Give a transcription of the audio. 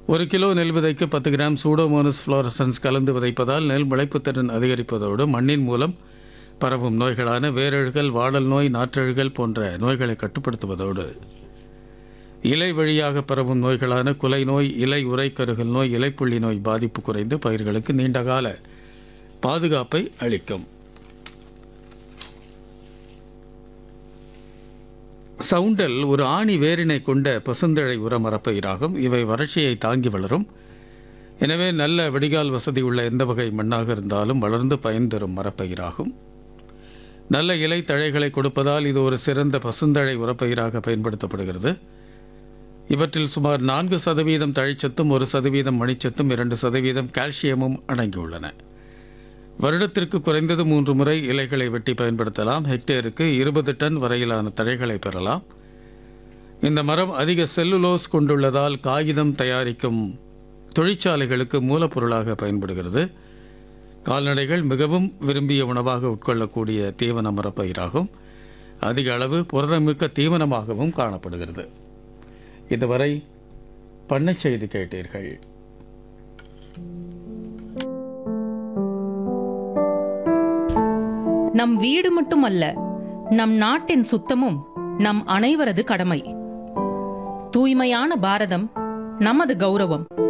ஒரு கிலோ நெல் விதைக்கு பத்து கிராம் சூடோமோனஸ் ஃப்ளோரசன்ஸ் கலந்து விதைப்பதால் நெல் முளைப்புத்திறன் அதிகரிப்பதோடு மண்ணின் மூலம் பரவும் நோய்களான வேரழுகல் வாடல் நோய் நாற்றழுகல் போன்ற நோய்களை கட்டுப்படுத்துவதோடு இலை வழியாக பரவும் நோய்களான குலை நோய் இலை உரைக்கருகல் நோய் இலைப்புள்ளி நோய் பாதிப்பு குறைந்து பயிர்களுக்கு நீண்டகால பாதுகாப்பை அளிக்கும் சவுண்டல் ஒரு ஆணி வேரினை கொண்ட பசுந்தழை உர மரப்பயிராகும் இவை வறட்சியை தாங்கி வளரும் எனவே நல்ல வடிகால் வசதி உள்ள எந்த வகை மண்ணாக இருந்தாலும் வளர்ந்து பயன் தரும் மரப்பயிராகும் நல்ல இலை தழைகளை கொடுப்பதால் இது ஒரு சிறந்த பசுந்தழை உரப்பயிராக பயன்படுத்தப்படுகிறது இவற்றில் சுமார் நான்கு சதவீதம் தழைச்சத்தும் ஒரு சதவீதம் மணிச்சத்தும் இரண்டு சதவீதம் கால்சியமும் அடங்கியுள்ளன வருடத்திற்கு குறைந்தது மூன்று முறை இலைகளை வெட்டி பயன்படுத்தலாம் ஹெக்டேருக்கு இருபது டன் வரையிலான தழைகளை பெறலாம் இந்த மரம் அதிக செல்லுலோஸ் கொண்டுள்ளதால் காகிதம் தயாரிக்கும் தொழிற்சாலைகளுக்கு மூலப்பொருளாக பயன்படுகிறது கால்நடைகள் மிகவும் விரும்பிய உணவாக உட்கொள்ளக்கூடிய தீவன மரப்பயிராகும் அதிக அளவு புரதமிக்க தீவனமாகவும் காணப்படுகிறது இதுவரை பண்ணை செய்தி கேட்டீர்கள் நம் வீடு மட்டுமல்ல நம் நாட்டின் சுத்தமும் நம் அனைவரது கடமை தூய்மையான பாரதம் நமது கௌரவம்